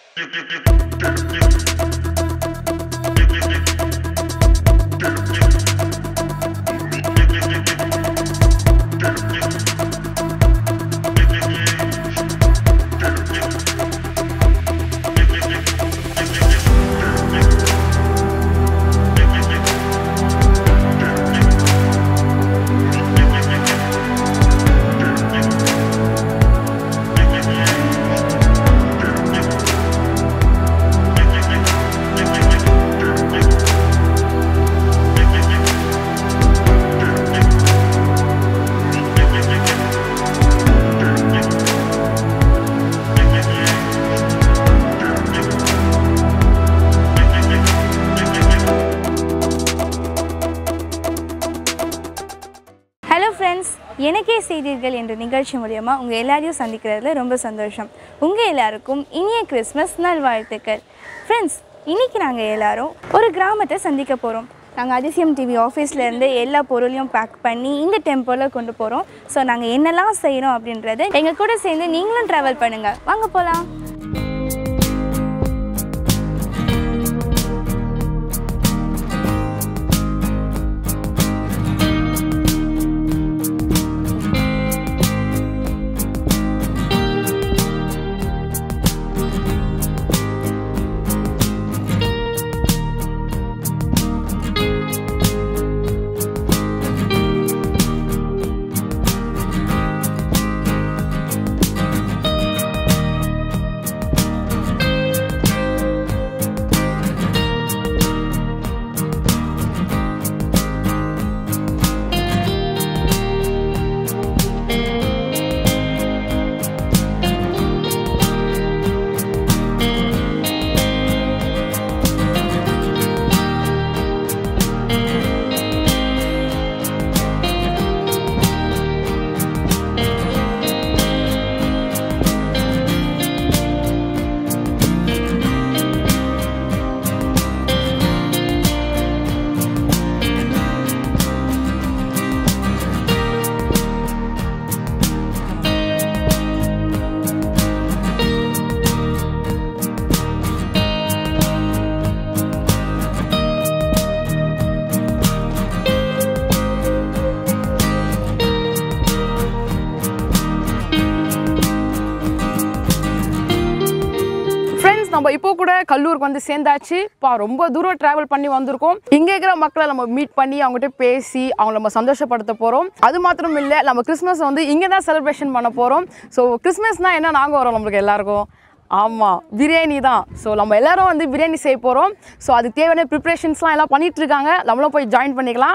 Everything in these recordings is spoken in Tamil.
ஹலோ ஃப்ரெண்ட்ஸ் எனக்கே செய்தீர்கள் என்ற நிகழ்ச்சி மூலயமா உங்கள் எல்லாரையும் சந்திக்கிறதுல ரொம்ப சந்தோஷம் உங்கள் எல்லாருக்கும் இனிய கிறிஸ்மஸ் நல்வாழ்த்துக்கள் ஃப்ரெண்ட்ஸ் இன்னைக்கு நாங்கள் எல்லாரும் ஒரு கிராமத்தை சந்திக்க போகிறோம் நாங்கள் அதிசயம் டிவி ஆஃபீஸ்லேருந்து எல்லா பொருளையும் பேக் பண்ணி இந்த டெம்போவில் கொண்டு போகிறோம் ஸோ நாங்கள் என்னெல்லாம் செய்கிறோம் அப்படின்றத எங்கள் கூட சேர்ந்து நீங்களும் ட்ராவல் பண்ணுங்கள் வாங்க போகலாம் ஃப்ரெண்ட்ஸ் நம்ம இப்போ கூட கல்லூருக்கு வந்து சேர்ந்தாச்சு பா ரொம்ப தூரம் ட்ராவல் பண்ணி வந்திருக்கோம் இங்கே இருக்கிற மக்களை நம்ம மீட் பண்ணி அவங்ககிட்ட பேசி அவங்கள நம்ம சந்தோஷப்படுத்த போகிறோம் அது மாத்திரம் இல்லை நம்ம கிறிஸ்மஸ் வந்து இங்கே தான் செலிப்ரேஷன் பண்ண போகிறோம் ஸோ கிறிஸ்மஸ்னால் என்ன நாங்கள் வரோம் நம்மளுக்கு எல்லாருக்கும் ஆமாம் பிரியாணி தான் ஸோ நம்ம எல்லாரும் வந்து பிரியாணி செய்ய போகிறோம் ஸோ அதுக்கு தேவையான ப்ரிப்ரேஷன்ஸ்லாம் எல்லாம் பண்ணிட்டு இருக்காங்க நம்மளும் போய் ஜாயின் பண்ணிக்கலாம்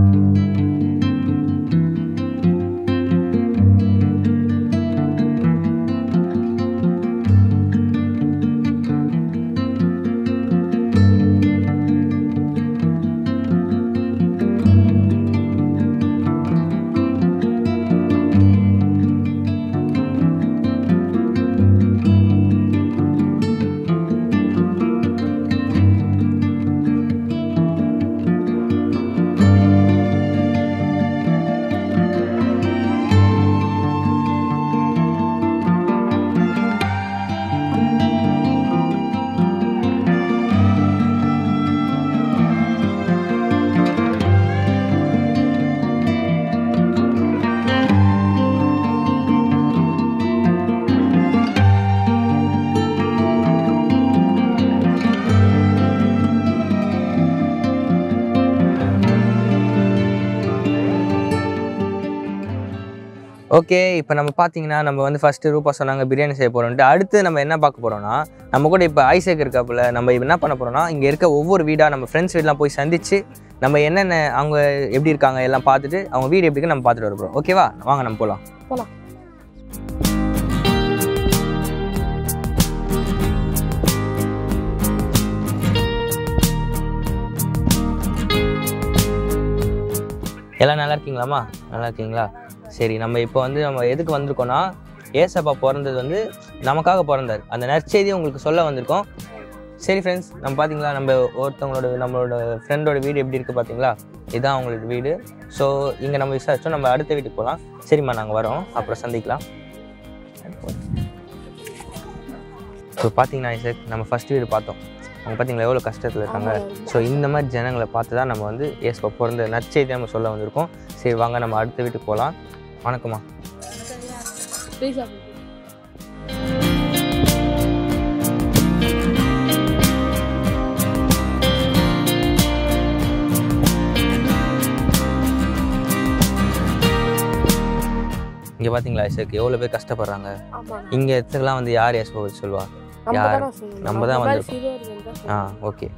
ஓகே இப்போ நம்ம பார்த்தீங்கன்னா நம்ம வந்து ஃபஸ்ட்டு ரூபா சொன்னாங்க பிரியாணி செய்ய போகிறோம்ட்டு அடுத்து நம்ம என்ன பார்க்க போகிறோம்னா நம்ம கூட இப்போ ஐசேக் இருக்காப்புல நம்ம இப்ப என்ன பண்ண போகிறோம்னா இங்கே இருக்க ஒவ்வொரு வீடாக நம்ம ஃப்ரெண்ட்ஸ் வீடெலாம் போய் சந்திச்சு நம்ம என்னென்ன அவங்க எப்படி இருக்காங்க எல்லாம் பார்த்துட்டு அவங்க வீடு எப்படி இருக்குன்னு நம்ம பார்த்துட்டு வர போகிறோம் ஓகேவா வாங்க நம்ம போகலாம் போகலாம் எல்லாம் நல்லா இருக்கீங்களாம்மா நல்லா இருக்கீங்களா சரி நம்ம இப்போ வந்து நம்ம எதுக்கு வந்திருக்கோம்னா ஏசப்பா பிறந்தது வந்து நமக்காக பிறந்தார் அந்த நற்செய்தியை உங்களுக்கு சொல்ல வந்திருக்கோம் சரி ஃப்ரெண்ட்ஸ் நம்ம பார்த்தீங்களா நம்ம ஒருத்தவங்களோட நம்மளோட ஃப்ரெண்டோட வீடு எப்படி இருக்குது பார்த்தீங்களா இதுதான் அவங்களோட வீடு ஸோ இங்கே நம்ம விசாரிச்சோம் நம்ம அடுத்த வீட்டுக்கு போகலாம் சரிம்மா நாங்கள் வரோம் அப்புறம் சந்திக்கலாம் இப்போ பார்த்தீங்கன்னா சார் நம்ம ஃபர்ஸ்ட் வீடு பார்த்தோம் அவங்க பார்த்தீங்களா எவ்வளோ கஷ்டத்தில் இருக்காங்க ஸோ இந்த மாதிரி ஜனங்களை பார்த்து தான் நம்ம வந்து ஏசுவா பிறந்த நற்செய்தி நம்ம சொல்ல வந்திருக்கோம் சரி வாங்க நம்ம அடுத்த வீட்டுக்கு போகலாம் வணக்கம்மா இங்கே பார்த்தீங்களா ஐசக் எவ்வளோ பேர் கஷ்டப்படுறாங்க இங்கே இடத்துக்குலாம் வந்து யார் ஏசுவா பற்றி சொல்லுவா யார் நம்ம தான் வந்திருக்கோம் ஆ ஓகே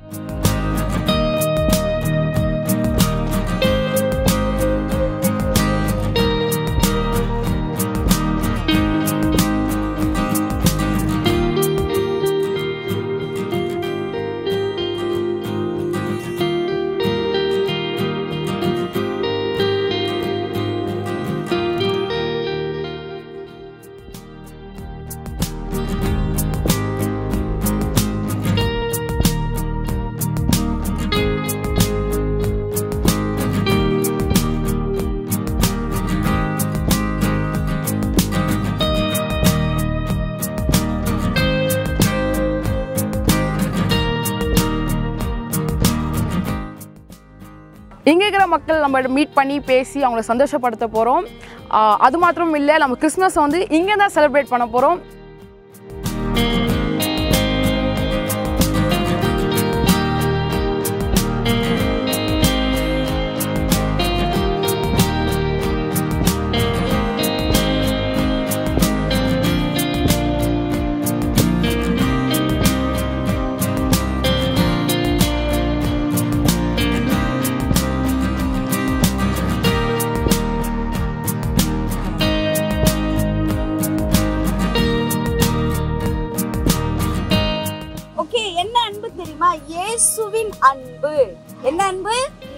இங்கே இருக்கிற மக்கள் நம்ம மீட் பண்ணி பேசி அவங்கள சந்தோஷப்படுத்த போகிறோம் அது மாத்திரம் இல்லை நம்ம கிறிஸ்மஸ் வந்து இங்கே தான் செலிப்ரேட் பண்ண போகிறோம் ஓகே என்ன அன்பு தெரியுமா இயேசுவின் அன்பு என்ன அன்பு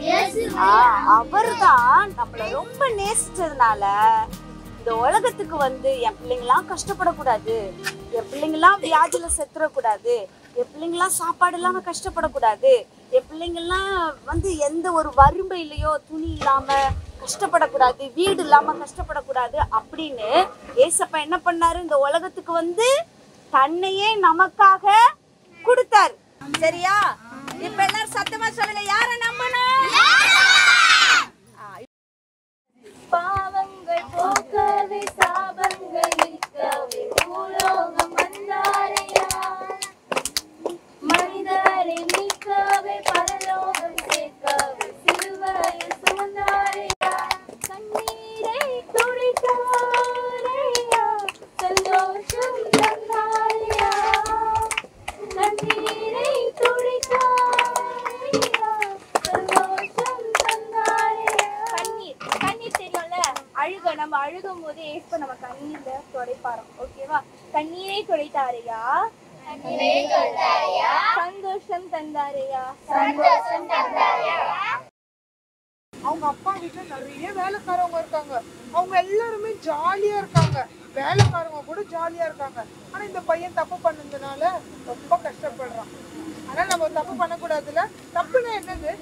அவர்தான் நம்மள ரொம்ப நேசிச்சதுனால இந்த உலகத்துக்கு வந்து என் பிள்ளைங்களாம் கஷ்டப்படக்கூடாது என் பிள்ளைங்களாம் வியாதியில செத்துறக்கூடாது என் பிள்ளைங்களாம் சாப்பாடு இல்லாம கஷ்டப்படக்கூடாது என் பிள்ளைங்கள்லாம் வந்து எந்த ஒரு வறுமையிலையோ துணி இல்லாம கஷ்டப்படக்கூடாது வீடு இல்லாம கஷ்டப்படக்கூடாது அப்படின்னு ஏசப்பா என்ன பண்ணாரு இந்த உலகத்துக்கு வந்து தன்னையே நமக்காக கொடுத்தாரு சரியா இப்ப எல்லாரும் சத்தமா சொல்லல யார நம்பணும் பாவங்கள் போக்கவே சாபங்கள் நீக்கவே பூலோகம் வந்தாரையா மனிதரை மீட்கவே பரலோகம் சேர்க்கவே சிலுவையில் சுமந்தாரையா கண்ணீரை துடைத்தாரையா சந்தோஷம் தந்தாரையா கண்ணீரை துடைத்தாரையா சந்தோஷம் தந்தாரையா கண்ணீர் கண்ணீர் தெரியும்ல அழுக நம்ம அழுகும் போது ஏற்ப நம்ம கண்ணீர்ல துடைப்பாரோம் ஓகேவா கண்ணீரை துடைத்தாரையா சந்தோஷம் தந்தாரையா சந்தோஷம் அவங்க அப்பா வீட்டுல நிறைய வேலைக்காரவங்க இருக்காங்க அவங்க எல்லாருமே ஜாலியா இருக்காங்க வேலைக்காரவங்க கூட ஜாலியா இருக்காங்க ஆனா இந்த பையன் தப்பு பண்ணதுனால ரொம்ப கஷ்டப்படுறான் ஆனா நம்ம தப்பு பண்ணக்கூடாதுல தப்புனா என்னது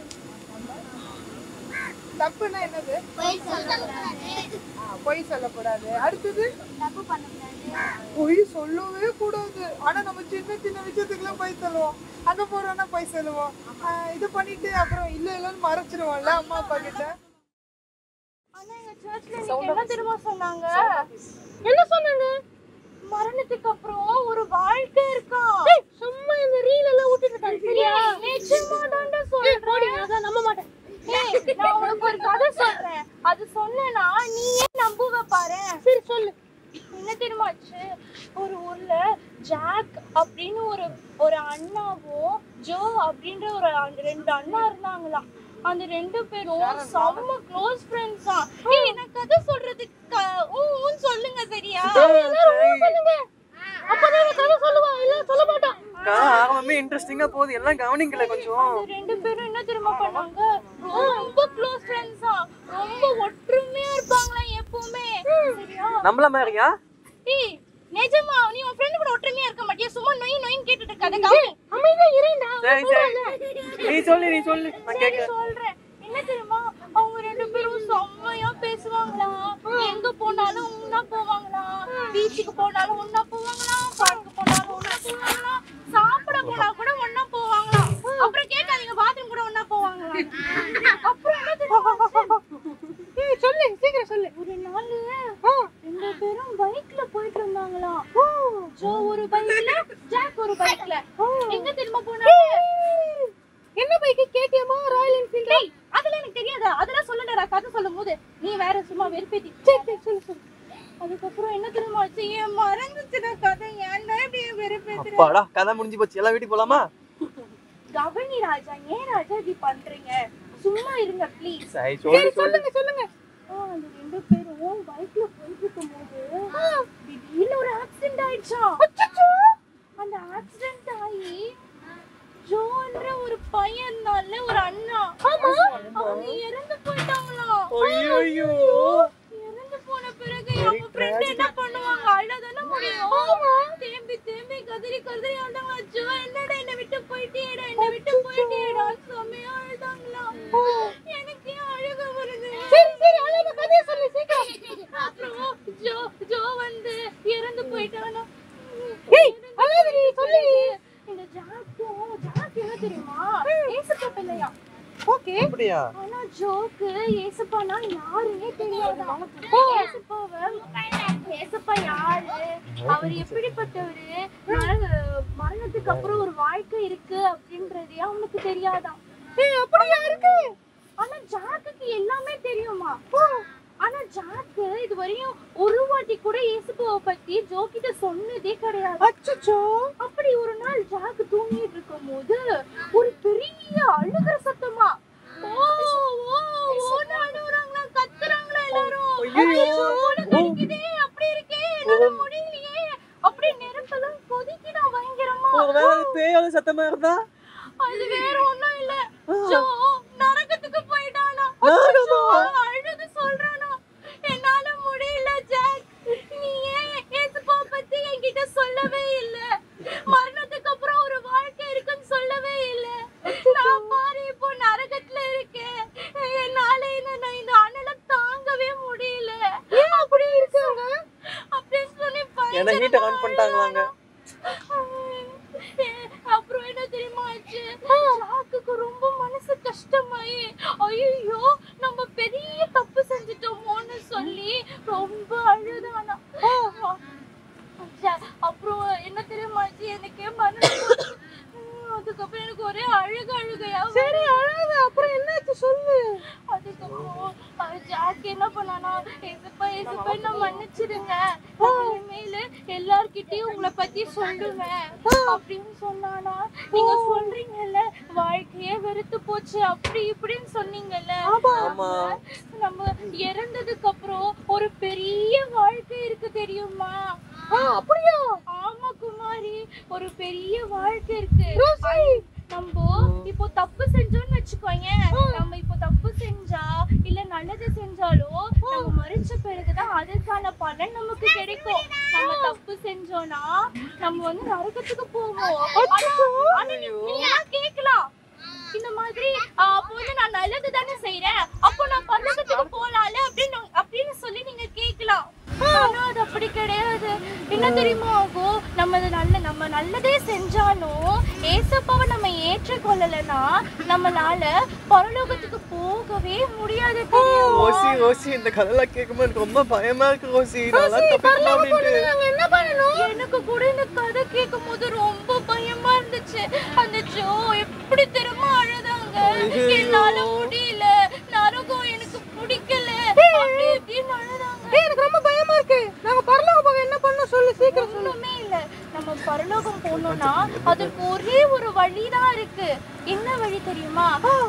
தப்புனா என்னது ஆ, பொய் சொல்லக்கூடாது அடுத்தது பொய் சொல்லவே கூடாது ஆனா நம்ம சின்ன சின்ன விஷயத்துக்குலாம் பொய் சொல்லுவோம் அங்க போறோம்னா பொய் சொல்லுவோம் ஆ, இது பண்ணிட்டு அப்புறம் இல்ல இல்லன்னு மறைச்சிருவோம்ல அம்மா அப்பா கிட்ட ஆனா எங்க சர்ச்ல இன்னைக்கு என்ன தெரியுமா சொன்னாங்க என்ன சொன்னாங்க மரணத்துக்கு அப்புறம் ஒரு வாழ்க்கை இருக்கா சும்மா இந்த ரீல் எல்லாம் விட்டுட்டு சரியா நிச்சயமா தாண்டா சொல்றேன் அதான் நம்ப மாட்டேன் ஏய் நான் உனக்கு ஒரு கதை சொல்றேன் அது சொன்னேனா நீயே நம்புவ பாரு சரி சொல்லு என்ன தெரியுமாச்சு ஒரு ஊர்ல ஜாக் அப்படின்னு ஒரு ஒரு அண்ணாவும் ஜோ அப்படின்ற ஒரு அண்ண- ரெண்டு அண்ணா இருந்தாங்களாம் அந்த ரெண்டு பேரும் செம்ம க்ளோஸ் ஃப்ரெண்ட்ஸா ஏய் நான் கதை சொல்றதுக்கு க- ஊ ஊன்னு சொல்லுங்க சரியா எல்லாரும் ஊ சொல்லுங்க அப்பதான் நான் கதை சொல்லுவா இல்ல சொல்ல மாட்டான் ஆரம்பமே இன்ட்ரெஸ்டிங்கா போகுது எல்லாம் கவனிக்கல கொஞ்சம் அந்த ரெண்டு பேரும் என்ன தெரியுமா பண்ணாங்க ரொம்ப க்ளோஸ் ஃப்ரெண்ட்ஸா ரொம்ப ஒற்றுமையா இருப்பாங்களா எப்பவுமே சரியா நம்மள மாதிரியா ஏய் நிஜமா நீ உன் ஃப்ரெண்ட் கூட ஒற்றுமையா இருக்க மாட்டியா சும்மா நொய் நொயின்னு கேட்டுட்டு இருக்காத கவனி அமைதியா இருடா சரி சரி நீ சொல்லு நீ சொல்லு நான் சரி கேக்குறேன் சொல்றேன் என்ன தெரியுமா அவங்க ரெண்டு பேரும் செம்மையா பேசுவாங்களா எங்க போனாலும் ஒண்ணா போவாங்களா பீச்சுக்கு போனாலும் ஒண்ணா போவாங்களா பார்க்கு போனாலும் ஒண்ணா போவாங்களா ஜாக் ஒரு பைக்ல எங்க தெரியுமா போனாங்க என்ன பைக்கு கேடிஎம்மா ராயல் என்ஃபீல்ட் டேய் அதெல்லாம் எனக்கு தெரியாது அதெல்லாம் சொல்லடா கதை சொல்லும் போது நீ வேற சும்மா வெறுப்பேத்தி சரி சரி சொல்லு சொல்லு அதுக்கப்புறம் என்ன தெரியுமா ஆச்சு ஏன் மறந்துச்சுடா கதை ஏன்டா இப்படி வெறுப்பேத்துற அப்பாடா கதை முடிஞ்சு போச்சு எல்லாம் வீட்டுக்கு போலாமா கவனி ராஜா ஏன் ராஜா இப்படி பண்றீங்க சும்மா இருங்க ப்ளீஸ் சரி சொல்லு சொல்லு சொல்லுங்க அந்த ரெண்டு பேரும் பைக்ல போயிட்டு இருக்கும்போது திடீர்னு ஒரு ஆக்சிடென்ட் ஆயிடுச்சா அந்த ஆக்சிடென்ட் ஆகி ஜோன்ற ஒரு பையன் இருந்தான்ல ஒரு அண்ணா அவங்க இறந்து போயிட்டாங்களாம் ஐயோ இறந்து போன பிறகு அவங்க ஃப்ரெண்ட் என்ன பண்ணுவாங்க அழதானே முடியும் தேம்பி தேம்பி கதறி கதறி அழுதாங்க அச்சோ என்னடா என்னை விட்டு போயிட்டேடா என்னை விட்டு போயிட்டேடா செம்மையா அழுதாங்களா எனக்கு ஏன் அழுக வருது சரி சரி அழுக கதைய சொல்லு சீக்கிரம் அப்புறம் ஜோ ஜோ வந்து இறந்து போயிட்டானா ஏய் அழுது சொல்லு இந்த ஜாக்கும் ஜாக் என்ன தெரியுமா ஏசப்பா பிள்ளையா ஓகே அப்படியா ஆனா ஜோக்கு ஏசப்பானா யாருன்னே தெரியாதா ஏசப்பாவை ஏசப்பா யாரு அவர் எப்படிப்பட்டவரு மரண- மரணத்துக்கு அப்புறம் ஒரு வாழ்க்கை இருக்கு அப்படின்றதே அவனுக்கு தெரியாதாம் அப்படியா இருக்கு ஆனா ஜாக்குக்கு எல்லாமே தெரியுமா ஆனா ஜாக்கு இது வரையும் ஒரு வாட்டி கூட இயேசுப்பாவை பத்தி ஜோ கிட்ட சொன்னதே கிடையாது அச்சச்சோ அப்படி ஒரு நாள் ஜாக்கு தூங்கிட்டு இருக்கும் போது ஒரு பெரிய அழுகிற சத்தமா ஓ ஓ ஓன்னு அழுகுறாங்களா கத்துறாங்களா எல்லாரும் அச்சச்சோ, உனக்கு வலிக்குதே, அப்படி இருக்கே என்னால முடியலையே அப்படி நெருப்பெல்லாம் கொதிக்குதா பயங்கரமா ஒருவேளை அது பேயோட சத்தமா இருந்தா அது வேற ஒண்ணும் இல்ல ஜோ நரகத்துக்கு போயிட்டானா நரகமா? அச்சச்சோ, அழுது சொல்றானா என்னால முடியல ஜாக் நீ ஏன் ஏசுப்பா பத்தி என்கிட்ட சொல்லவே இல்ல மரணத்துக்கு அப்புறம் ஒரு வாழ்க்கை இருக்குன்னு சொல்லவே இல்ல நான் பாரு இப்போ நரகத்துல இருக்கேன் என்னால என்ன நான் இந்த அனல தாங்கவே முடியல அப்படி இருக்காங்க அப்படின்னு சொல்லி என்ன பயங்கரமா ஹீட்டர் ஆன் பண்ணிட்டாங்களாங்க அப்புறம் என்ன தெரியுமா ஆச்சு ஜாக்குக்கு ரொம்ப மனசு கஷ்டமாயி ஐயோ நம்ம பெரிய தப்பு செஞ்சுட்டோமோன்னு சொல்லி ரொம்ப அழுதானா அச்சா, அப்புறம் என்ன தெரியுமா ஆச்சு எனக்கே மனசு போச்சு. உம், அதுக்கப்புறம் எனக்கு ஒரே அழுக அழுகையா சரி அழுக அப்புறம் என்னாச்சு சொல்லு அதுக்கப்புறம் அஹ், ஜாக் என்ன பண்ணானா ஏசப்பா ஏசப்பா என்ன மன்னிச்சிடுங்க நான் இனிமேலு எல்லார்கிட்டயும் உங்களை பத்தி சொல்லுவேன் அப்படின்னு சொன்னானா நீங்க சொல்றீங்கல்ல வாழ்க்கையே வெறுத்து போச்சு அப்படி இப்படின்னு சொன்னீங்கல்ல ஆமா. நம்ம இறந்ததுக்கு அப்புறம் ஒரு பெரிய வாழ்க்கை இருக்கு தெரியுமா அப்படியா ஆமா குமாரி ஒரு பெரிய வாழ்க்கை இருக்கு நம்ம இப்போ தப்பு செஞ்சோம்னு வச்சுக்கோங்க நம்ம இப்போ தப்பு செஞ்சா இல்ல நல்லது செஞ்சாலோ நம்ம மறிச்ச பிறகுதான் அதற்கான பலன் நமக்கு கிடைக்கும் நம்ம தப்பு செஞ்சோம்னா நம்ம வந்து நரகத்துக்கு போவோம் ஆனா- ஆனா நீ- நீங்க கேட்கலாம் இந்த மாதிரி ஆ, அப்போ வந்து நான் நல்லது தானே செய்யறேன் அப்போ நான் பரலோகத்துக்கு போலாம்ல அப்படின்னு அப்படின்னு சொல்லி நீங்க கேட்கலாம் ஆனா அது அப்படி கிடையாது என்ன தெரியுமா ஆகும் நம்ம இது நல்ல நம்ம நல்லதே செஞ்சாலும் ஏசப்பாவை நம்ம ஏற்றுக்கொள்ளலைன்னா நம்மளால பரலோகத்துக்கு போகவே முடியாது தெரியுமா? ரோசி ரோசி இந்த கதையெல்லாம் கேட்கும்போது எனக்கு ரொம்ப பயமா இருக்கு ரோசி நல்லா தப்பிக்கணும் அப்படின்ட்டு என்ன பண்ணணும் எனக்கு கூட இந்த கதை கேட்கும் போது ரொம்ப பயமா இருந்துச்சு அந்த ஜோ எப்படி திரும்ப அழுதாங்க என்னால முடியல நரகம் எனக்கு பிடிக்கல அப்படி இப்படின்னு அழுதாங்க எனக்கு ரொம்ப பயமா இருக்கு நாங்க பரலோக போக என்ன பண்ணணும் சொல்லு சீக்கிரம் ஒண்ணுமே இல்ல நம்ம பரலோகம் போகணும்னா அதற்கு ஒரே ஒரு வழிதான் இருக்கு என்ன வழி தெரியுமா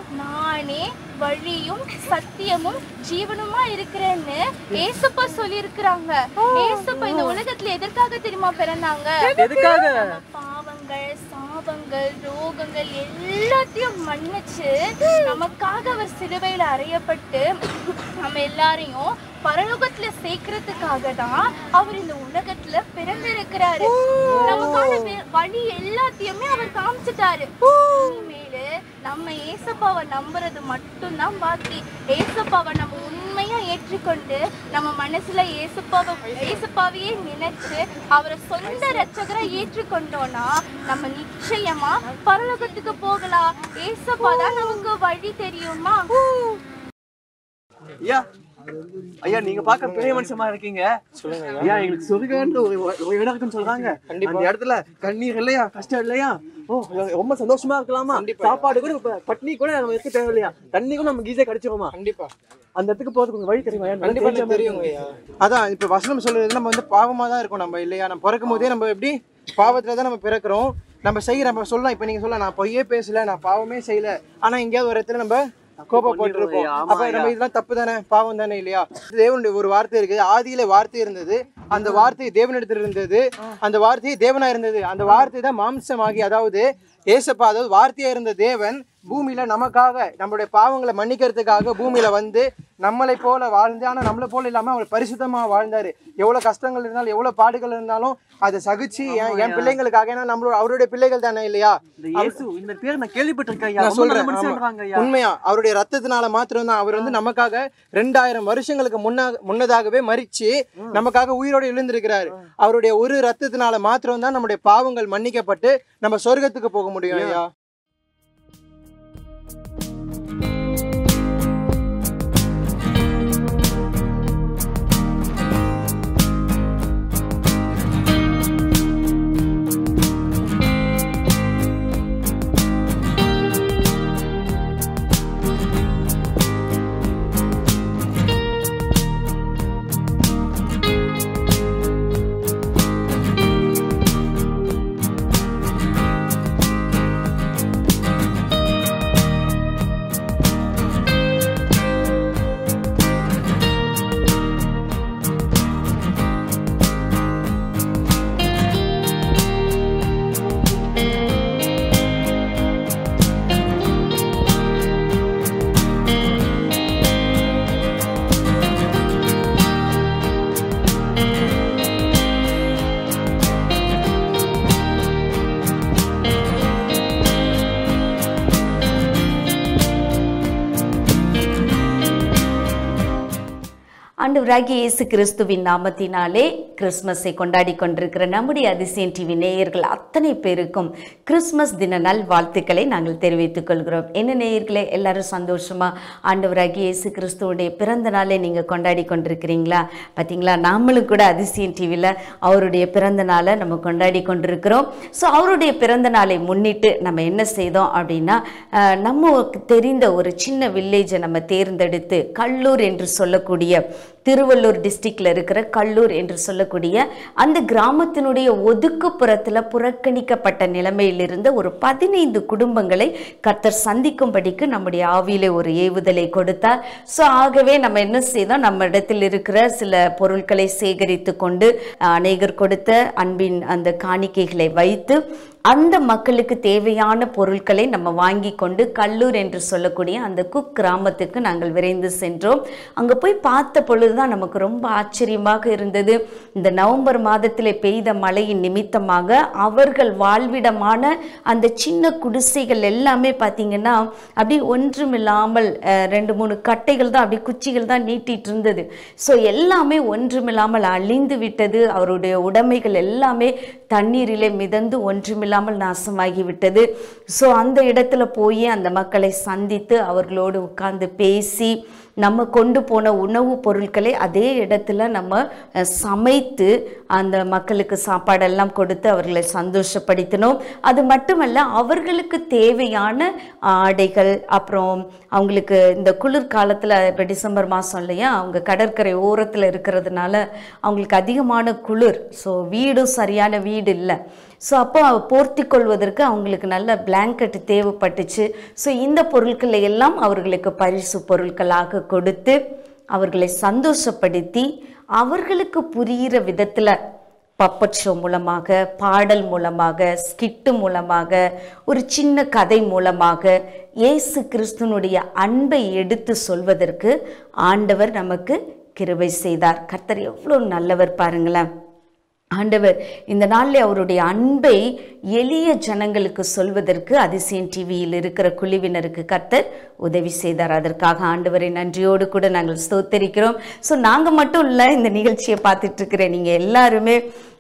நானே வழியும் சத்தியமும் ஜீவனுமா இருக்கிறேன்னு ஏசப்பா சொல்லி இருக்கிறாங்க ஏசப்பா இந்த உலகத்துல எதற்காக தெரியுமா பிறந்தாங்க எதுக்காக நம்ம பாவங்கள் சாபங்கள் ரோகங்கள் எல்லாத்தையும் மன்னிச்சு நமக்காக அவர் சிலுவையில அறையப்பட்டு நம்ம எல்லாரையும் பரலோகத்துல சேர்க்கறதுக்காக தான் அவர் இந்த உலகத்துல பிறந்திருக்கிறாரு நமக்கான வே- வழி எல்லாத்தையுமே அவர் காமிச்சிட்டாரு இனிமேலு நம்ம ஏசப்பாவை நம்புறது மட்டும்தான் பாக்கி ஏசப்பாவை நம்ம உண்மையா ஏற்றுக்கொண்டு நம்ம மனசுல ஏசப்பாவை ஏசப்பாவையே நினைச்சு அவரை சொந்த ரட்சகரா ஏற்றுக்கொண்டோம்னா நம்ம நிச்சயமா பரலோகத்துக்கு போகலாம் ஏசப்பா தான் நமக்கு வழி தெரியுமா ஐயா ஐயா நீங்க பார்க்க பெரிய மனுஷமா இருக்கீங்க ஐயா எங்களுக்கு சொர்க்கன்ற ஒரு ஒரு இடம் இருக்குன்னு சொல்றாங்க அந்த இடத்துல கண்ணீர் இல்லையா கஷ்டம் இல்லையா ஓ ரொம்ப சந்தோஷமா இருக்கலாமா சாப்பாடு கூட இப்ப பட்னி கூட நம்ம இருக்க தேவையில்லையா தண்ணி கூட நமக்கு ஈஸியா கிடைச்சிருமா கண்டிப்பா அந்த இடத்துக்கு போறதுக்கு உங்க வழி தெரியுமா ஐயா? கண்டிப்பா நல்ல எனக்கு தெரியுங்க ஐயா அதான் இப்ப வசனம் சொல்றது நம்ம வந்து பாவமா தான் இருக்கோம் நம்ம இல்லையா நம்ம பிறக்கும் போதே நம்ம எப்படி பாவத்துல தான் நம்ம பிறக்கிறோம் நம்ம செய்யற நம்ம சொல்லலாம் இப்ப நீங்க சொல்லலாம் நான் பொய்யே பேசல நான் பாவமே செய்யல ஆனா எங்கேயாவது ஒரு இடத்துல நம்ம கோபப்பட்டிருப்போம் ஆமா அப்ப நம்ம இதெல்லாம் தப்பு தானே பாவம் தானே இல்லையா தேவனுடைய ஒரு வார்த்தை இருக்கு ஆதியில வார்த்தை இருந்தது அந்த வார்த்தை தேவனிடத்தில் இருந்தது அந்த வார்த்தை தேவனா இருந்தது அந்த வார்த்தை தான் மாம்சமாகி அதாவது ஏசப்பா அதாவது வார்த்தையா இருந்த தேவன் பூமியில நமக்காக நம்மளுடைய பாவங்களை மன்னிக்கிறதுக்காக பூமியில வந்து நம்மளை போல வாழ்ந்து ஆனா நம்மளை போல இல்லாம அவர் பரிசுத்தமா வாழ்ந்தாரு எவ்வளவு கஷ்டங்கள் இருந்தாலும் எவ்வளவு பாடுகள் இருந்தாலும் அதை சகிச்சு என் என் பிள்ளைங்களுக்காக ஏன்னா நம்மளோட அவருடைய பிள்ளைகள் தானே இல்லையா இந்த இயேசு இந்த பேர் நான் கேள்விப்பட்டிருக்கேன் ஐயா நான் ரொம்ப நல்ல சொல்றேன் மனுஷன்றாங்க ஆமா. ஐயா உண்மையா அவருடைய ரத்தத்தினால மாத்திரம் தான் அவர் வந்து நமக்காக ரெண்டாயிரம் வருஷங்களுக்கு முன்னாக முன்னதாகவே மறிச்சு நமக்காக உயிரோடு எழுந்திருக்கிறாரு அவருடைய ஒரு ரத்தத்தினால மாத்திரம் தான் நம்முடைய பாவங்கள் மன்னிக்கப்பட்டு நம்ம சொர்க்கத்துக்கு போக முடியும் ஐயா ஆண்டவராகிய இயேசு கிறிஸ்துவின் நாமத்தினாலே கிறிஸ்மஸை கொண்டாடி கொண்டிருக்கிற நம்முடைய அதிசயம் டிவி நேயர்கள் அத்தனை பேருக்கும் கிறிஸ்மஸ் தின நல் வாழ்த்துக்களை நாங்கள் தெரிவித்துக் கொள்கிறோம் என்ன நேயர்களே எல்லாரும் சந்தோஷமா ஆண்டவராகிய இயேசு கிறிஸ்துவுடைய பிறந்த நாளை நீங்கள் கொண்டாடி கொண்டிருக்கிறீங்களா பார்த்தீங்களா நாமளும் கூட அதிசயம் டிவியில் அவருடைய பிறந்த நாளை நம்ம கொண்டாடி கொண்டிருக்கிறோம் ஸோ அவருடைய பிறந்த நாளை முன்னிட்டு நம்ம என்ன செய்தோம் அப்படின்னா அஹ், நமக்கு தெரிந்த ஒரு சின்ன வில்லேஜை நம்ம தேர்ந்தெடுத்து கல்லூர் என்று சொல்லக்கூடிய திருவள்ளூர் டிஸ்ட்ரிக்ட்ல இருக்கிற கல்லூர் என்று சொல்லக்கூடிய அந்த கிராமத்தினுடைய ஒதுக்குப்புறத்தில் புறக்கணிக்கப்பட்ட நிலைமையில் இருந்த ஒரு பதினைந்து குடும்பங்களை கர்த்தர் சந்திக்கும்படிக்கு நம்முடைய ஆவியிலே ஒரு ஏவுதலை கொடுத்தார் ஸோ ஆகவே நம்ம என்ன செய்தோம் நம்ம இடத்தில் இருக்கிற சில பொருட்களை சேகரித்து கொண்டு அஹ், அநேகர் கொடுத்த அன்பின் அந்த காணிக்கைகளை வைத்து அந்த மக்களுக்கு தேவையான பொருட்களை நம்ம வாங்கி கொண்டு கல்லூர் என்று சொல்லக்கூடிய அந்த குக் கிராமத்துக்கு நாங்கள் விரைந்து சென்றோம் அங்கே போய் பார்த்த பொழுதுதான் நமக்கு ரொம்ப ஆச்சரியமாக இருந்தது இந்த நவம்பர் மாதத்தில் பெய்த மழையின் நிமித்தமாக அவர்கள் வாழ்விடமான அந்த சின்ன குடிசைகள் எல்லாமே பார்த்தீங்கன்னா அப்படியே ஒன்றுமில்லாமல் அஹ், ரெண்டு மூணு கட்டைகள் தான் அப்படியே குச்சிகள் தான் நீட்டிட்டு இருந்தது ஸோ எல்லாமே ஒன்றுமில்லாமல் அழிந்து விட்டது அவருடைய உடைமைகள் எல்லாமே தண்ணீரிலே மிதந்து ஒன்றுமில்லாமல் நாசமாகி விட்டது ஸோ அந்த இடத்துல போய் அந்த மக்களை சந்தித்து அவர்களோடு உட்கார்ந்து பேசி நம்ம கொண்டு போன உணவுப் பொருட்களை அதே இடத்துல நம்ம அஹ், சமைத்து அந்த மக்களுக்கு சாப்பாடெல்லாம் கொடுத்து அவர்களை சந்தோஷப்படுத்தினோம் அது மட்டுமல்ல அவர்களுக்கு தேவையான ஆடைகள் அப்புறம் அவங்களுக்கு இந்த குளிர்காலத்தில் இப்போ டிசம்பர் மாதம் இல்லையா அவங்க கடற்கரை ஓரத்தில் இருக்கிறதுனால அவங்களுக்கு அதிகமான குளிர் ஸோ வீடும் சரியான வீடு இல்லை ஸோ அப்போ போர்த்தி கொள்வதற்கு அவங்களுக்கு நல்ல பிளாங்கெட் தேவைப்பட்டுச்சு ஸோ இந்த பொருட்களை எல்லாம் அவர்களுக்கு பரிசு பொருட்களாக கொடுத்து அவர்களை சந்தோஷப்படுத்தி அவர்களுக்கு புரிகிற விதத்தில் பப்பட் ஷோ மூலமாக பாடல் மூலமாக ஸ்கிட்டு மூலமாக ஒரு சின்ன கதை மூலமாக இயேசு கிறிஸ்துனுடைய அன்பை எடுத்து சொல்வதற்கு ஆண்டவர் நமக்கு கிருபை செய்தார் கர்த்தர் எவ்வளோ நல்லவர் பாருங்களேன் ஆண்டவர் இந்த நாளில் அவருடைய அன்பை எளிய ஜனங்களுக்கு சொல்வதற்கு அதிசயம் டிவியில் இருக்கிற குழுவினருக்கு கர்த்தர் உதவி செய்தார் அதற்காக ஆண்டவரை நன்றியோடு கூட நாங்கள் ஸ்தோத்தரிக்கிறோம் ஸோ நாங்கள் மட்டும் இல்லை இந்த நிகழ்ச்சியை பார்த்துட்டு இருக்கிற நீங்கள் எல்லாருமே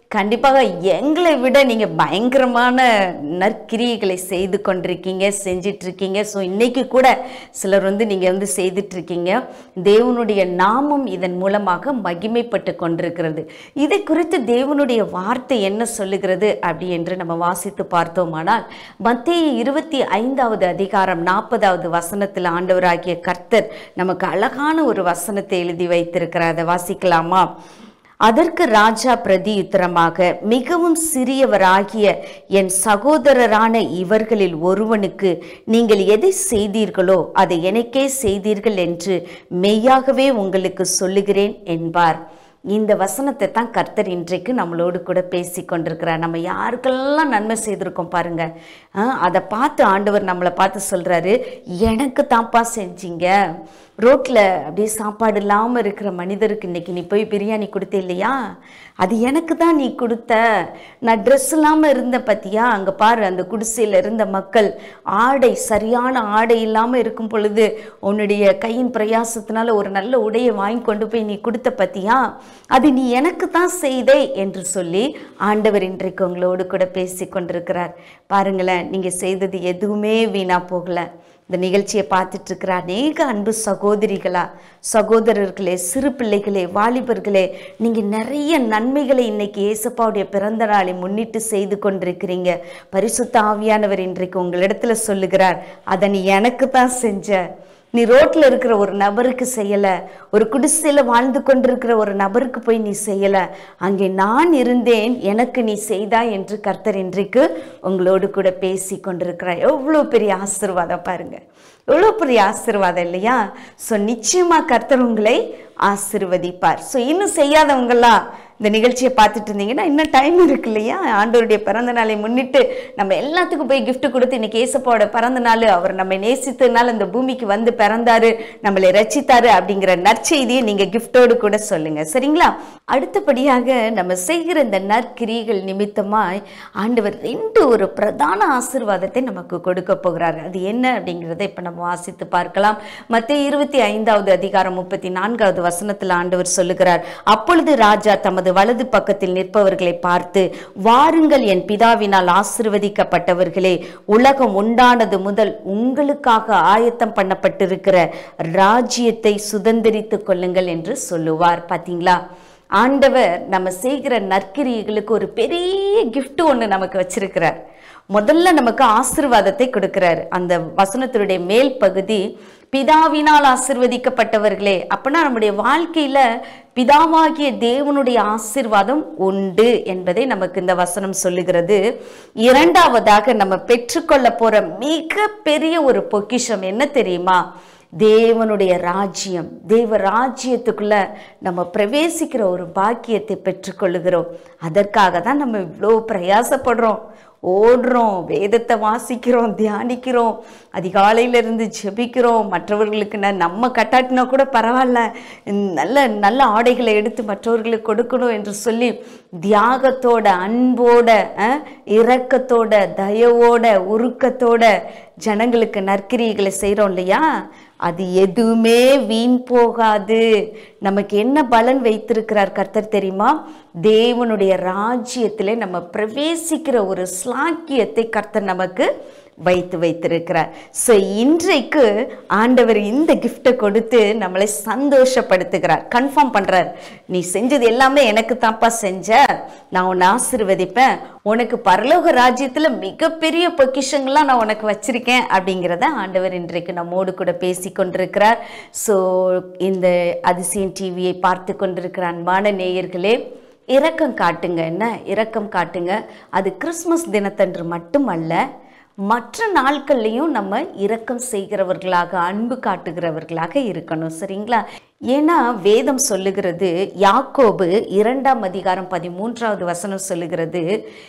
கண்டிப்பாக எங்களை விட நீங்கள் பயங்கரமான நற்கிரியைகளை செய்து கொண்டிருக்கீங்க செஞ்சிட்ருக்கீங்க ஸோ இன்னைக்கு கூட சிலர் வந்து நீங்கள் வந்து செய்துட்ருக்கீங்க தேவனுடைய நாமம் இதன் மூலமாக மகிமைப்பட்டு கொண்டிருக்கிறது இதை குறித்து தேவனுடைய வார்த்தை என்ன சொல்லுகிறது அப்படி என்று நம்ம வாசித்து பார்த்தோமானால் மத்திய இருபத்தி ஐந்தாவது அதிகாரம் நாற்பதாவது வசனத்தில் ஆண்டவராகிய கர்த்தர் நமக்கு அழகான ஒரு வசனத்தை எழுதி வைத்திருக்கிறார் அதை வாசிக்கலாமா அதற்கு ராஜா பிரதியுத்தரமாக மிகவும் சிறியவராகிய என் சகோதரரான இவர்களில் ஒருவனுக்கு நீங்கள் எதை செய்தீர்களோ அதை எனக்கே செய்தீர்கள் என்று மெய்யாகவே உங்களுக்கு சொல்லுகிறேன் என்பார் இந்த வசனத்தை தான் கர்த்தர் இன்றைக்கு நம்மளோடு கூட பேசி கொண்டிருக்கிறார் நம்ம யாருக்கெல்லாம் நன்மை செய்திருக்கோம் பாருங்க ஆ, அதை பார்த்து ஆண்டவர் நம்மளை பார்த்து சொல்றாரு எனக்கு தான்ப்பா செஞ்சீங்க ரோட்டில் அப்படியே சாப்பாடு இல்லாமல் இருக்கிற மனிதருக்கு இன்னைக்கு நீ போய் பிரியாணி கொடுத்த இல்லையா அது எனக்கு தான் நீ கொடுத்த நான் ட்ரெஸ் இல்லாமல் இருந்த பத்தியா அங்கே பாரு அந்த குடிசையில் இருந்த மக்கள் ஆடை சரியான ஆடை இல்லாமல் இருக்கும் பொழுது உன்னுடைய கையின் பிரயாசத்தினால ஒரு நல்ல உடையை வாங்கி கொண்டு போய் நீ கொடுத்த பத்தியா அது நீ எனக்கு தான் செய்தே என்று சொல்லி ஆண்டவர் இன்றைக்கு உங்களோடு கூட பேசி கொண்டிருக்கிறார் பாருங்களேன் நீங்கள் செய்தது எதுவுமே வீணா போகல இந்த நிகழ்ச்சியை பார்த்துட்டு இருக்கிற அநேக அன்பு சகோதரிகளா சகோதரர்களே சிறு பிள்ளைகளே வாலிபர்களே நீங்கள் நிறைய நன்மைகளை இன்னைக்கு ஏசப்பாவுடைய பிறந்த நாளை முன்னிட்டு செய்து கொண்டிருக்கிறீங்க பரிசுத்த ஆவியானவர் இன்றைக்கு உங்களிடத்துல சொல்லுகிறார் அதை நீ எனக்கு தான் செஞ்ச நீ ரோட்ல இருக்கிற ஒரு நபருக்கு செய்யல ஒரு குடிசையில வாழ்ந்து கொண்டிருக்கிற ஒரு நபருக்கு போய் நீ செய்யல அங்கே நான் இருந்தேன் எனக்கு நீ செய்தாய் என்று கர்த்தர் இன்றைக்கு உங்களோடு கூட பேசி கொண்டிருக்கிறார் எவ்வளோ பெரிய ஆசீர்வாதம் பாருங்க எவ்வளோ பெரிய ஆசீர்வாதம் இல்லையா ஸோ நிச்சயமா கர்த்தர் உங்களை ஆசிர்வதிப்பார் ஸோ இன்னும் செய்யாதவங்களாம் இந்த நிகழ்ச்சியை பார்த்துட்டு இருந்தீங்கன்னா இன்னும் டைம் இருக்கு இல்லையா ஆண்டவருடைய பிறந்த நாளை முன்னிட்டு நம்ம எல்லாத்துக்கும் போய் gift கொடுத்து இன்னைக்கு ஏசப்பாவோட பிறந்த நாள் அவர் நம்மை நேசித்ததுனால இந்த பூமிக்கு வந்து பிறந்தாரு நம்மளை ரட்சித்தாரு அப்படிங்கிற நற்செய்தியை நீங்க கிஃப்டோடு கூட சொல்லுங்க சரிங்களா அடுத்தபடியாக நம்ம செய்கிற இந்த நற்கிரிகள் நிமித்தமாய் ஆண்டவர் ரெண்டு ஒரு பிரதான ஆசீர்வாதத்தை நமக்கு கொடுக்க போகிறார் அது என்ன அப்படிங்கிறத இப்போ நம்ம வாசித்து பார்க்கலாம் மத்திய இருபத்தி ஐந்தாவது அதிகாரம் முப்பத்தி நான்காவது வசனத்தில் ஆண்டவர் சொல்லுகிறார் அப்பொழுது ராஜா தமது வலது பக்கத்தில் நிற்பவர்களை பார்த்து வாருங்கள் என் பிதாவினால் ஆசிர்வதிக்கப்பட்டவர்களே உலகம் உண்டானது முதல் உங்களுக்காக ஆயத்தம் பண்ணப்பட்டிருக்கிற ராஜ்யத்தை சுதந்திரித்துக் கொள்ளுங்கள் என்று சொல்லுவார் பாத்தீங்களா ஆண்டவர் நம்ம செய்கிற நற்கிரியைகளுக்கு ஒரு பெரிய gift ஒன்று நமக்கு வச்சிருக்கிறார் முதல்ல நமக்கு ஆசிர்வாதத்தை கொடுக்கிறார் அந்த வசனத்தினுடைய மேல் பகுதி பிதாவினால் ஆசிர்வதிக்கப்பட்டவர்களே அப்பனா நம்முடைய வாழ்க்கையில பிதாவாகிய தேவனுடைய ஆசிர்வாதம் உண்டு என்பதை நமக்கு இந்த வசனம் சொல்லுகிறது இரண்டாவதாக நம்ம பெற்றுக்கொள்ள போற மிக பெரிய ஒரு பொக்கிஷம் என்ன தெரியுமா தேவனுடைய ராஜ்யம் தேவ ராஜ்யத்துக்குள்ள நம்ம பிரவேசிக்கிற ஒரு பாக்கியத்தை பெற்றுக்கொள்ளுகிறோம் அதற்காக தான் நம்ம இவ்வளோ பிரயாசப்படுறோம் ஓடுறோம் வேதத்தை வாசிக்கிறோம் தியானிக்கிறோம் அதிகாலையில இருந்து ஜெபிக்கிறோம் மற்றவர்களுக்கு ந- நம்ம கட்டாட்டினா கூட பரவாயில்ல உம், நல்ல நல்ல ஆடைகளை எடுத்து மற்றவர்களுக்கு கொடுக்கணும் என்று சொல்லி தியாகத்தோட அன்போட அஹ், இரக்கத்தோட தயவோட உருக்கத்தோட ஜனங்களுக்கு நற்கிரியைகளை செய்கிறோம் இல்லையா அது எதுவுமே வீண் போகாது நமக்கு என்ன பலன் வைத்திருக்கிறார் கர்த்தர் தெரியுமா தேவனுடைய ராஜ்யத்திலே நம்ம பிரவேசிக்கிற ஒரு ஸ்லாக்கியத்தை கர்த்தர் நமக்கு வைத்து வைத்திருக்கிறார் ஸோ இன்றைக்கு ஆண்டவர் இந்த கிஃப்டை கொடுத்து நம்மளை சந்தோஷப்படுத்துகிறார் கன்ஃபார்ம் பண்றார் நீ செஞ்சது எல்லாமே எனக்கு தான்ப்பா செஞ்ச நான் உன்னை ஆசீர்வதிப்பேன் உனக்கு பரலோக ராஜ்யத்தில் மிகப்பெரிய பொக்கிஷங்கள்லாம் நான் உனக்கு வச்சிருக்கேன் அப்படிங்கிறத ஆண்டவர் இன்றைக்கு நம்மோடு கூட பேசி கொண்டிருக்கிறார் ஸோ இந்த அதிசயம் டிவியை பார்த்து கொண்டிருக்கிற அன்பான நேயர்களே இரக்கம் காட்டுங்க என்ன இரக்கம் காட்டுங்க அது கிறிஸ்மஸ் தினத்தன்று மட்டுமல்ல மற்ற நாட்கள்லையும் நம்ம இரக்கம் செய்கிறவர்களாக அன்பு காட்டுகிறவர்களாக இருக்கணும் சரிங்களா ஏன்னா வேதம் சொல்லுகிறது யாக்கோபு இரண்டாம் அதிகாரம் பதிமூன்றாவது வசனம் சொல்லுகிறது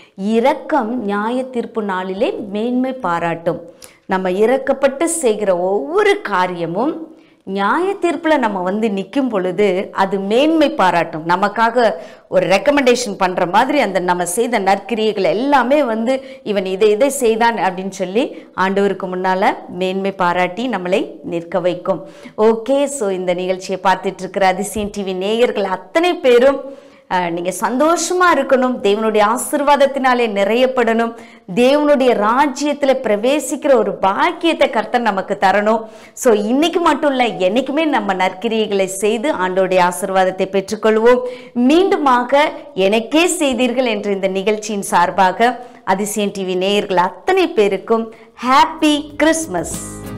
இரக்கம் நியாய தீர்ப்பு நாளிலே மேன்மை பாராட்டும் நம்ம இறக்கப்பட்டு செய்கிற ஒவ்வொரு காரியமும் நியாய தீர்ப்பில் நம்ம வந்து நிற்கும் பொழுது அது மேன்மை பாராட்டும் நமக்காக ஒரு ரெக்கமெண்டேஷன் பண்ணுற மாதிரி அந்த நம்ம செய்த நற்கிரியைகள் எல்லாமே வந்து இவன் இதை இதை செய்தான் அப்படின்னு சொல்லி ஆண்டவருக்கு முன்னால் மேன்மை பாராட்டி நம்மளை நிற்க வைக்கும் ஓகே ஸோ இந்த நிகழ்ச்சியை பார்த்துட்டு இருக்கிற அதிசயம் டிவி நேயர்கள் அத்தனை பேரும் நீங்கள் சந்தோஷமாக இருக்கணும் தேவனுடைய ஆசீர்வாதத்தினாலே நிறையப்படணும் தேவனுடைய ராஜ்யத்தில் பிரவேசிக்கிற ஒரு பாக்கியத்தை கர்த்தர் நமக்கு தரணும் ஸோ இன்னைக்கு மட்டும் இல்லை என்னைக்குமே நம்ம நற்கிரியைகளை செய்து ஆண்டோடைய ஆசீர்வாதத்தை பெற்றுக்கொள்வோம் மீண்டுமாக எனக்கே செய்தீர்கள் என்ற இந்த நிகழ்ச்சியின் சார்பாக அதிசயம் டிவி நேயர்கள் அத்தனை பேருக்கும் ஹாப்பி கிறிஸ்மஸ்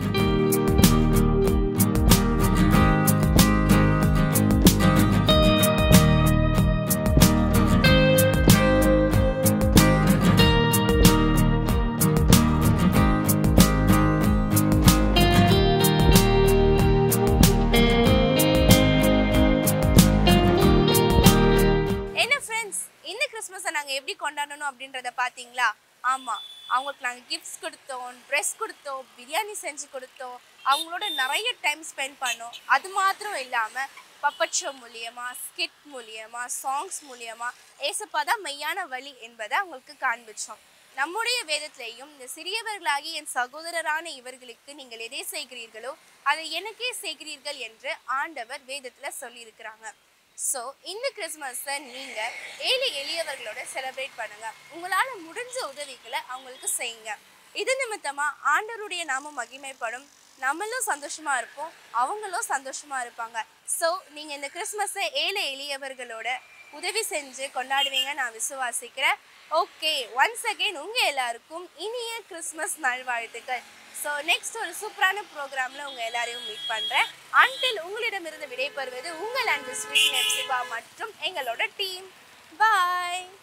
என்ன ஃப்ரெண்ட்ஸ் இந்த கிறிஸ்மஸை நாங்கள் எப்படி கொண்டாடணும் அப்படின்றத பார்த்தீங்களா ஆமாம் அவங்களுக்கு நாங்கள் கிஃப்ட்ஸ் கொடுத்தோம் ட்ரெஸ் கொடுத்தோம் பிரியாணி செஞ்சு கொடுத்தோம் அவங்களோட நிறைய டைம் ஸ்பெண்ட் பண்ணோம் அது மாத்திரம் இல்லாமல் பப்பட் ஷோ மூலியமா ஸ்கிட் மூலியமா சாங்ஸ் மூலியமா ஏசப்பா தான் மெய்யான வழி என்பதை அவங்களுக்கு காண்பிச்சோம் நம்முடைய வேதத்திலேயும் இந்த சிறியவர்களாகி என் சகோதரரான இவர்களுக்கு நீங்கள் எதை செய்கிறீர்களோ அதை எனக்கே செய்கிறீர்கள் என்று ஆண்டவர் வேதத்தில் சொல்லியிருக்கிறாங்க ஸோ இந்த கிறிஸ்மஸை நீங்கள் ஏழை எளியவர்களோட செலிப்ரேட் பண்ணுங்க உங்களால் முடிஞ்ச உதவிகளை அவங்களுக்கு செய்யுங்க இது நிமித்தமா ஆண்டவருடைய நாமம் மகிமைப்படும் நம்மளும் சந்தோஷமா இருப்போம் அவங்களும் சந்தோஷமா இருப்பாங்க ஸோ நீங்கள் இந்த கிறிஸ்மஸை ஏழை எளியவர்களோட உதவி செஞ்சு கொண்டாடுவீங்க நான் விசுவாசிக்கிறேன் ஓகே ஒன்ஸ் அகைன் உங்கள் எல்லாருக்கும் இனிய கிறிஸ்மஸ் நல்வாழ்த்துக்கள் ஸோ நெக்ஸ்ட் ஒரு சூப்பரான ப்ரோக்ராமில் உங்கள் எல்லாரையும் மீட் பண்ணுறேன் அன்டில் உங்களிடமிருந்து விடைபெறுவது உங்கள் அன்பு ஸ்வீட் மற்றும் எங்களோட டீம் பாய்